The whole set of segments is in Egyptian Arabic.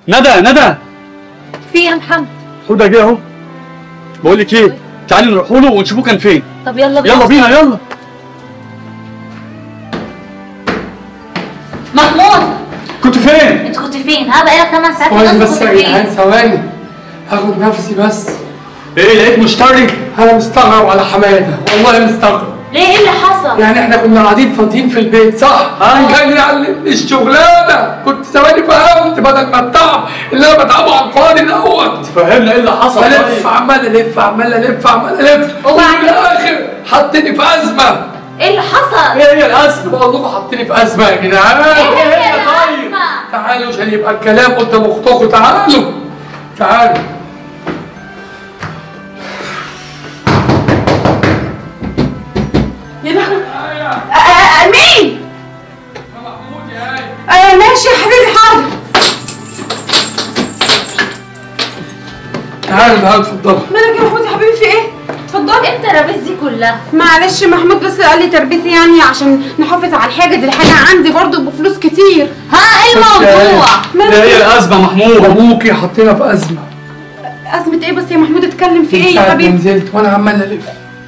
ندى ندى في إيه يا محمد حوده جه اهو بقول لك ايه تعالي نروح له ونشوفه كان فين طب يلا بينا يلا بينا يلا محمود كنت فين انت كنت فين ها بقالك 8 ساعات ثواني ونص بس كنت يا فين جدعان ثواني هاخد نفسي بس ايه لقيت مشتري انا مستغرب على حماده والله مستغرب ليه ايه اللي حصل يعني احنا كنا قاعدين فاضيين في البيت صح؟ أيوة. كان يعلمني الشغلانه كنت ثواني فهمت بدل ما التعب اللي انا بتعبه على الفاضي دوت فهمنا ايه اللي حصل الف طيب عمال الف عمال الف عمال الف وبعدين؟ وفي الاخر حطني في ازمه ايه اللي حصل ايه هي الازمه بقول لكم حطني في ازمه يا جدعان ايه هي طيب. الازمه تعالوا عشان يبقى الكلام قدام اختكم تعالوا تعالوا يا لهوي آه، آه، مين؟ محمود يا هاي آه ماشي يا حبيبي حاضر تعالوا تعالوا اتفضلوا مالك يا محمود يا حبيبي في ايه؟ اتفضل انت الرابيز دي كلها معلش محمود بس قال لي تربيتي يعني عشان نحافظ على الحاجه دي الحاجه عندي برضو بفلوس كتير ها ايه الموضوع ايه هي الازمه محمود ابوكي حطينا في ازمه ازمه ايه بس يا محمود اتكلم في من ايه ساعة يا ما حبيبي؟ نزلت وانا عمال الف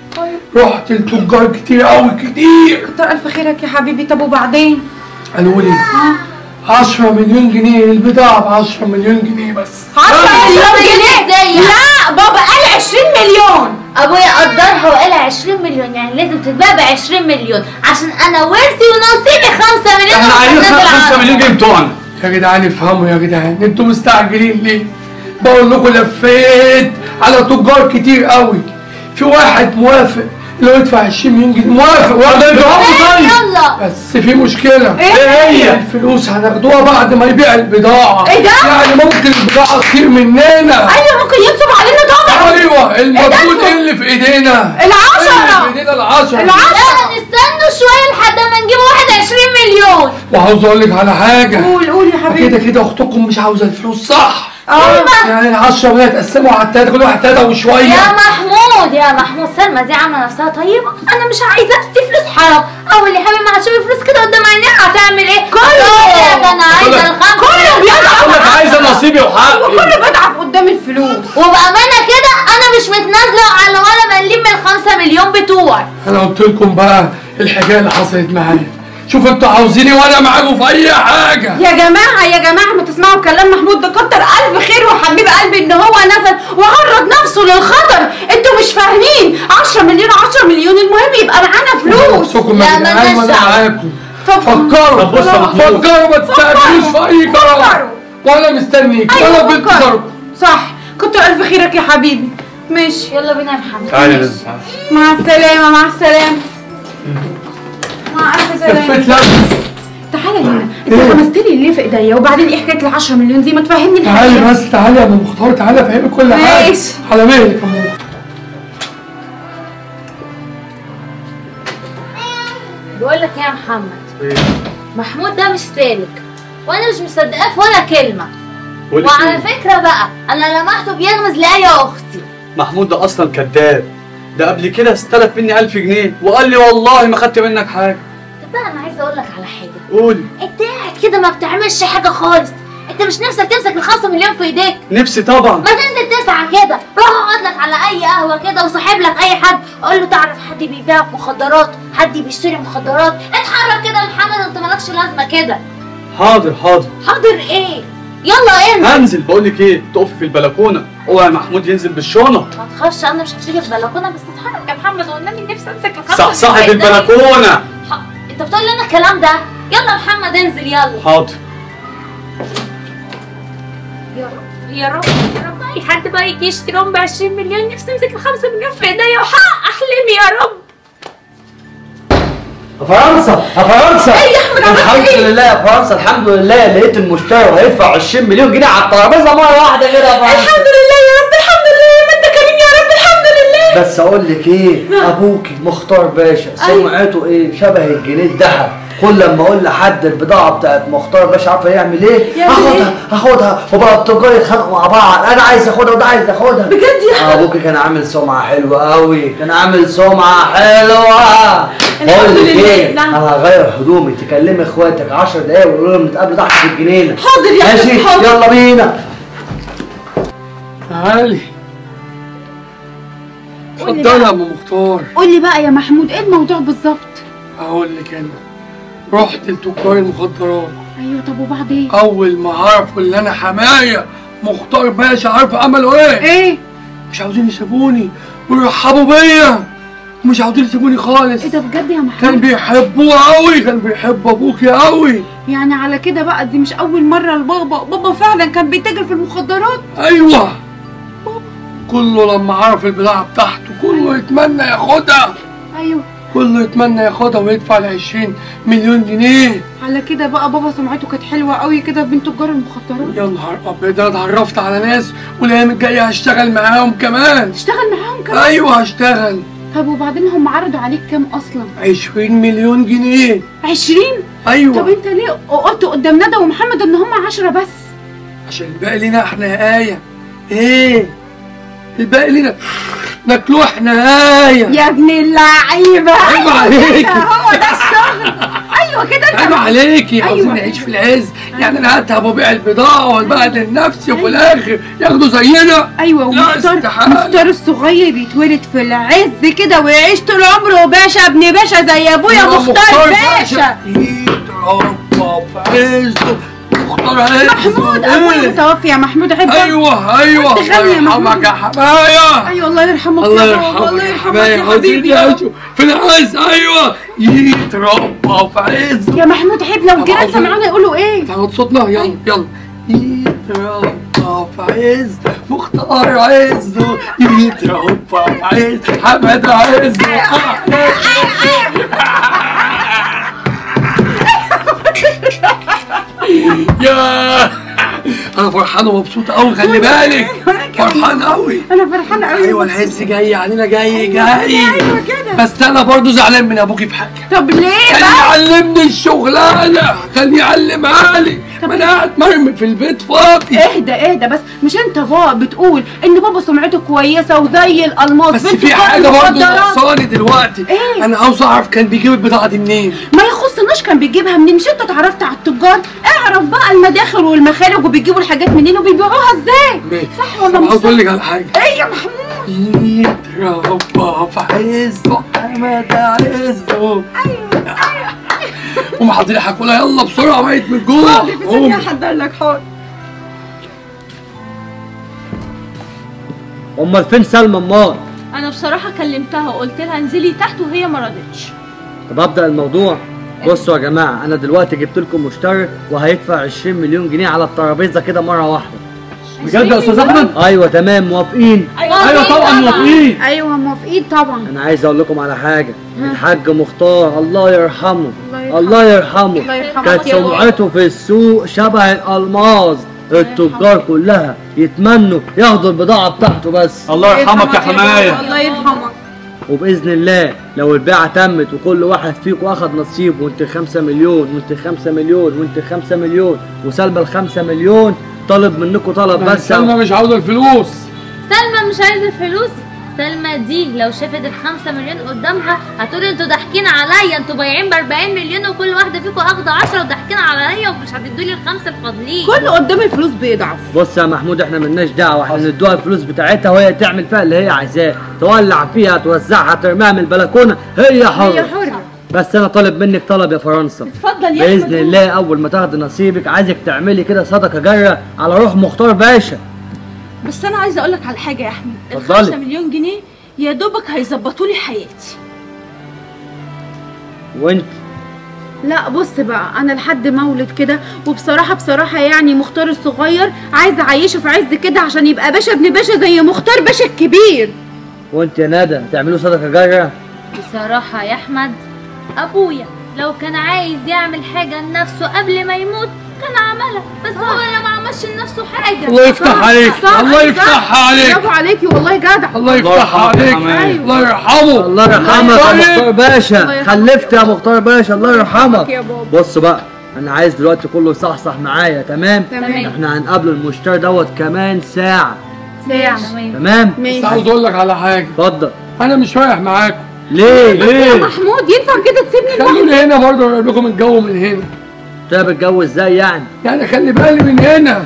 رحت لتجار كتير قوي كتير كتر الف خيرك يا حبيبي طب وبعدين؟ قالوا لي 10 مليون جنيه البضاعة ب 10 مليون جنيه بس 10 مليون جنيه ازاي يعني؟ لا بابا قال 20 مليون ابويا قدرها وقال 20 مليون يعني لازم تتباع ب 20 مليون عشان انا ورثي ونصيبي 5 مليون احنا عايزين وهنزل 5 عنهم. مليون جنيه بتوعنا يا جدعان افهموا يا جدعان انتوا مستعجلين ليه؟ بقول لكم لفيت على تجار كتير قوي في واحد موافق لو يدفع 20 مليون جنيه موافق واحد ده انتوا ايه طيب يلا بس في مشكلة ايه؟ ايه هي الفلوس هناخدوها بعد ما يبيع البضاعة ايه ده؟ يعني ممكن البضاعة تطير مننا ايوه ممكن ينصب علينا طبعا ايوه المفروض ده؟ ايه اللي في ايدينا؟ العشرة. اللي في ايدينا العشرة العشرة. لا نستنوا شويه لحد ما نجيب 21 مليون وعاوز اقول لك على حاجة قول قول يا حبيبي كده كده اختكم مش عاوزة الفلوس صح؟ اه يعني العشرة وهي تقسموا على التلاتة كل واحد تلاتة يا وشوية محمود يا محمود سلمى دي عامله نفسها طيبه انا مش عايزه ادي فلوس حرام اول يا حبيبي ما هتشوفي فلوس كده قدام عينيها هتعمل ايه؟ كله ده انا عايزه الخمسه كله بيضعف اقول لك عايزه نصيبي وحقي كله بيضعف قدام الفلوس وبامانه كده انا مش متنازله على ولا مليم من الخمسة مليون بتوعي انا قلت لكم بقى الحكاية اللي حصلت معايا شوف انتوا عاوزيني وانا معاكم في اي حاجة يا جماعة يا جماعة ما تسمعوا كلام محمود ده كتر ألف خير وحبيب قلبي إن هو نزل وعرض نفسه للخطر أنتوا مش فاهمين 10 مليون 10 مليون المهم يبقى معانا فلوس نفسكم لا، يا جدعان مالناش وانا دعوة. معاكم طب فكروا طب بص يا محمود. فكروا ما تستعجلوش في اي قرار فكروا. وانا مستنيك أيوة وانا فكروا. بنتظركم صح كتر ألف خيرك يا حبيبي ماشي يلا بينا يا محمد تعالي ماشي. ننزل تعالي. مع السلامة مع السلامة مع ألف سلامة لفيت لف تعالى هنا إيه؟ أنت غمست لي اللي في إيديا وبعدين إيه حكاية ال 10 مليون دي ما تفهمني تعالي الحقيقة بس تعالي يا ابو مختار تعالي افهمك كل حاجة ماشي. على مهلك يا ابو مختار بقول لك ايه يا محمد محمود ده مش سالك وانا مش مصدقاه في ولا كلمه بقول لك وعلى إيه؟ فكره بقى انا لمحته بيغمز ليا اختي محمود ده اصلا كذاب ده قبل كده استلف مني 1000 جنيه وقال لي والله ما خدت منك حاجه طب بقى انا عايزه اقول لك على حاجه قولي انت قاعد كده ما بتعملش حاجه خالص انت مش نفسك تمسك الخمسة مليون في ايديك نفسي طبعا ما تنزل تسعة كده روح اقعد لك على اي قهوه كده وصاحب لك اي حد قول له تعرف حد بيبيع مخدرات حد بيشتري مخدرات اتحرك كده يا محمد انت مالكش لازمه كده حاضر حاضر حاضر ايه يلا انت هنزل بقول لك ايه تقف في البلكونه اوعى محمود ينزل بالشنط ما تخافش انا مش هسيب البلكونه بس اتحرك يا محمد والنبي نفسي امسك الخمسة صح مليون صاحب في إيديا. البلكونه ح- انت بتقول لي انا الكلام ده يلا يا محمد انزل يلا حاضر يا رب يا رب يا رب اي حد بقى يجي يشتريهم ب 20 مليون نفسي امسك الخمسة مليون في ايديا وحقق احلامي يا رب فرنسا يا فرنسا إيه يا أحمد، عملت الحمد إيه؟ لله يا فرنسا الحمد لله لقيت المشتري وهيدفع 20 مليون جنيه على الترابيزه مره واحده كده يا فرنسا الحمد لله يا رب الحمد لله ما أنت كريم يا رب الحمد لله بس اقول لك ايه ابوكي مختار باشا سمعته ايه شبه الجنيه الذهب كل لما اقول لحد البضاعه بتاعت مختار باشا عارفه يعمل ايه يعمل هاخدها إيه؟ هاخدها وبقى التجار يتخانقوا مع بعض انا عايز اخدها وده عايز ياخدها بجد يا آه، ابوكي كان عامل سمعه حلوه قوي كان عامل سمعه حلوه الحمد بقول لك لله، ايه نعم. انا هغير هدومي تكلمي اخواتك 10 دقايق وقولوا لهم نتقابل تحت في الجنينه حاضر يا ماشي حبيبي، حاضر. يلا بينا تعالي قولي اتفضل يا بقى. ام مختار قول لي بقى يا محمود ايه الموضوع بالظبط هقول لك انا رحت لتجار المخدرات ايوه طب وبعدين اول ما عرفوا ان انا حمايه مختار باشا عارف عملوا ايه ايه مش عاوزين يسيبوني ويرحبوا بيا ومش عاوزين يسيبوني خالص ايه ده بجد يا كان محمود بيحبوه قوي كان بيحب ابوكي قوي يعني على كده بقى دي مش اول مره لبابا بابا فعلا كان بيتاجر في المخدرات ايوه كله لما عرف البضاعه بتاعته كله يتمنى ياخدها ايوه كله يتمنى ياخدها ويدفع ال 20 مليون جنيه على كده بقى بابا سمعته كانت حلوه قوي كده بين تجار المخدرات يا نهار ابيض انا اتعرفت على ناس والايام الجايه هشتغل معاهم كمان تشتغل معاهم كمان ايوه هشتغل طب وبعدين هم عرضوا عليك كام اصلا 20 مليون جنيه 20 طب ايوه انت ليه قلت قدام ندى ومحمد ان هم 10 بس عشان الباقي لينا احنا يا ايه ايه الباقي لينا ناكلوه احنا يا ايه يا ابن اللعيبه عيب عليك. كده، هو ده الشغل ايوه كده انت عيب عليكي عاوزين أيوة. نعيش في العز يعني انا هاتها وابيع البضاعه والبهدل نفسي وفي الاخر ياخدوا زينا ايوه لا ومختار استحالة. مختار الصغير يتولد في العز كده ويعيش طول عمره باشا ابن باشا زي ابويا يا مختار باشا يتربى في عزه مختار عزه محمود ابويا إيه؟ متوفي يا محمود احب ايوه ايوه أنت غني يا الله يرحمك محمود. يا حمايه ايوه الله يرحمك الله يا بابا يرحمك الله يا يرحمك حمايه يا عاوزين حبيبي يا يعيشوا في العز ايوه يتربى في عزه يا محمود عيب لو الجيران عظيم. سمعونا يقولوا ايه تعالوا صوتنا يلا يلا يتربى في عز مختار عزه يتربى في عز حمد عزه يا انا فرحان ومبسوط قوي خلي بالك فرحان قوي انا فرحانه قوي ايوه العز جاي علينا جاي جاي ايوه كده بس انا برضو زعلان من ابوكي في حاجه طب ليه كان بقى يعلمني الشغلانه كان يعلمها لي ما انا قاعد مرمي في البيت فاضي اهدى اهدى بس مش انت بابا بتقول ان بابا سمعته كويسه وزي الالماس بس بنت في كل حاجه برضه المخدرات. ناقصاني دلوقتي إيه؟ انا عاوز اعرف كان بيجيب البضاعه دي منين ما يخصناش كان بيجيبها منين مش انت اتعرفت على التجار اعرف بقى المداخل والمخارج وبيجيبوا الحاجات منين وبيبيعوها ازاي صح ولا طب مش عاوز صح اقول لك على حاجه ايه يا محمود يتربى في عزه حمد عزه ايوه قوم حاضر هاكلها يلا بسرعه ميت من الجوع قوم احضر لك حاضر امال فين سلمى امال انا بصراحه كلمتها وقلت لها انزلي تحت وهي ما رضتش طب ابدا الموضوع بصوا يا جماعه انا دلوقتي جبت لكم مشترك وهيدفع 20 مليون جنيه على الترابيزه كده مره واحده بجد يا استاذ احمد ايوه تمام موافقين ايوه طبعا موافقين ايوه موافقين طبعا انا عايز اقول لكم على حاجه الحاج مختار الله يرحمه الله الله يرحمه الله يرحمك كانت يا بابا. سمعته في السوق شبه الالماظ التجار كلها يتمنوا ياخدوا البضاعه بتاعته بس الله يرحمك يا حمايه الله يرحمك وباذن الله لو البيعه تمت وكل واحد فيكم اخد نصيب وانت 5 مليون وانت 5 مليون وانت 5 مليون وسلبى ال 5 مليون طالب منكم طلب بس سلمى مش عاوزه الفلوس سلمى مش عايزه الفلوس سلمى دي لو شافت الخمسة مليون قدامها هتقول انتوا ضاحكين عليا انتوا بايعين ب 40 مليون وكل واحده فيكم اخده 10 وضاحكين عليا ومش هتدوا لي الخمسه الفاضلين كله قدام الفلوس بيضعف بص يا محمود احنا ملناش دعوه احنا ندوها الفلوس بتاعتها وهي تعمل فيها اللي هي عايزاه تولع فيها توزعها ترميها من البلكونه هي هي حره حرة بس انا طالب منك طلب يا فرنسا اتفضل يا باذن احمد الله اول ما تاخدي نصيبك عايزك تعملي كده صدقه جاره على روح مختار باشا بس انا عايزه اقول لك على حاجه يا احمد اتفضلي. الخمسة مليون جنيه يا دوبك هيظبطوا لي حياتي وانت لا بص بقى انا لحد مولد كده وبصراحه بصراحه يعني مختار الصغير عايز اعيشه في عز كده عشان يبقى باشا ابن باشا زي مختار باشا الكبير وانت يا ندى تعملوا صدقه جاره بصراحه يا احمد ابويا لو كان عايز يعمل حاجه لنفسه قبل ما يموت كان عملها بس هو اللي ما عملش لنفسه حاجه الله يفتح عليك صح، الله صح. يفتحها عليك برافو عليكي والله جدع الله يفتحها يرحمك يا عليك حماد. الله يرحمه الله يرحمك يا طيب. مختار باشا يرحمك. خلفت يا مختار باشا الله يرحمك يا بابا. بص بقى انا عايز دلوقتي كله يصحصح معايا تمام تمام. احنا هنقابل المشتري دوت كمان ساعه ساعة تمام تمام بس ماشي عاوز اقول لك على حاجه اتفضل انا مش رايح معاكم ليه يا محمود ينفع كده تسيبني لوحدي خلوني هنا برضه اقول لكم الجو من هنا طيب الجو ازاي يعني يعني خلي بالي من هنا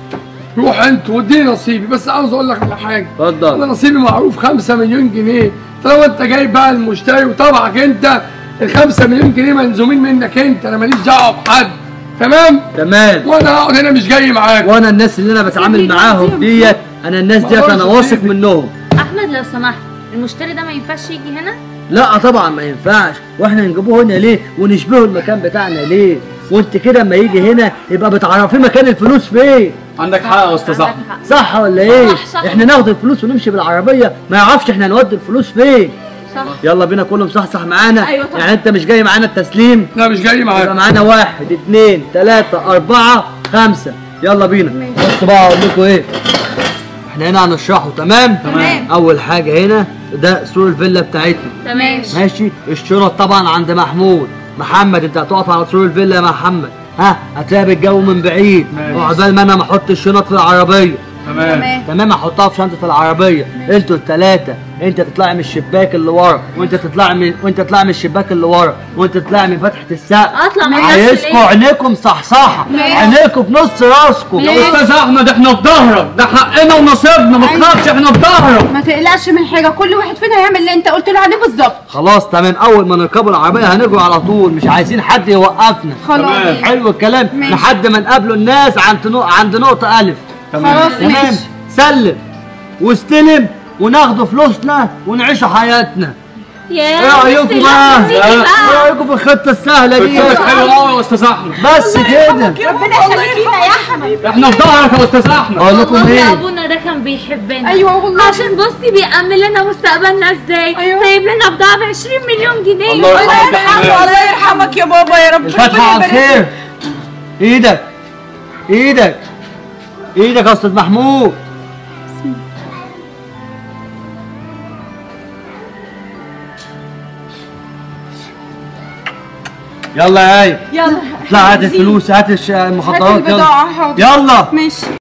روح انت واديني نصيبي بس عاوز اقول لك على حاجه انا اتفضل نصيبي معروف 5 مليون جنيه طالما انت جاي بقى المشتري وطبعك انت ال 5 مليون جنيه منزومين منك انت انا ماليش دعوه بحد تمام تمام وانا هقعد هنا مش جاي معاك وانا الناس اللي انا بتعامل سيبني معاهم لوحدي. ديت انا الناس ديت انا ما واثق سيبني. منهم احمد لو سمحت المشتري ده ما ينفعش يجي هنا لا طبعا ما ينفعش واحنا نجيبوه هنا ليه ونشبهه المكان بتاعنا ليه وانت كده اما يجي هنا يبقى بتعرفي مكان الفلوس فين عندك حق يا استاذ عندك احمد حق. صح ولا ايه صح، صح. احنا ناخد الفلوس ونمشي بالعربيه ما يعرفش احنا نودي الفلوس فين صح يلا بينا كله مصحصح معانا أيوة طبعا. يعني انت مش جاي معانا التسليم لا مش جاي يبقى معاك معانا واحد اتنين تلاتة أربعة خمسة يلا بينا بص بقى أقول لكم إيه إحنا هنا هنشرحه تمام؟ تمام. أول حاجة هنا ده سور الفيلا بتاعتنا تمام ماشي الشنط طبعا عند محمود محمد أنت هتقف على سور الفيلا يا محمد ها هتلاقي بالجو من بعيد ماشي. وعقبال ما أنا ما أحط الشنط في العربية تمام تمام تمام احطها في شنطه العربيه انتوا الثلاثه انت تطلعي من الشباك اللي ورا وانت تطلعي من وانت تطلعي من الشباك اللي ورا وانت تطلعي من فتحه السقف اطلع من نفسي عايزكم ليه؟ عينيكم صحصحه عينيكم في نص راسكم يا استاذ احمد احنا في ظهرك ده حقنا ونصيبنا ما تخافش احنا في ظهرك ما تقلقش من حاجة كل واحد فينا هيعمل اللي انت قلت له عليه بالظبط خلاص تمام اول ما نركبوا العربيه هنجري على طول مش عايزين حد يوقفنا خلاص تمام. حلو الكلام ماشي. لحد ما نقابلوا الناس عند نق- عند نقطه الف خلاص تمام ماشي سلم واستلم وناخدوا فلوسنا ونعيشوا حياتنا يا ايه رايكم بقى؟ نفسي ايه بقى. رايكم في الخطه السهله دي؟ قلت لك حلو قوي يا استاذ احمد بس كده ربنا يخليكينا يا احمد احنا في ظهرك يا استاذ احمد اقول لكم والله ايه؟ ابونا ده كان بيحبنا ايوه والله عشان بصي بيأمن لنا مستقبلنا ازاي أيوة. سايب لنا بضاعة ب 20 مليون جنيه الله يرحمك يا حماد الله يرحمك يا بابا يا رب الفتحه على الخير ايدك ايدك ايدك يا استاذ محمود يلا يا ايه يلا اطلع هات الفلوس هات الش- هات المخدرات يلا البضاعة حاضر يلا ماشي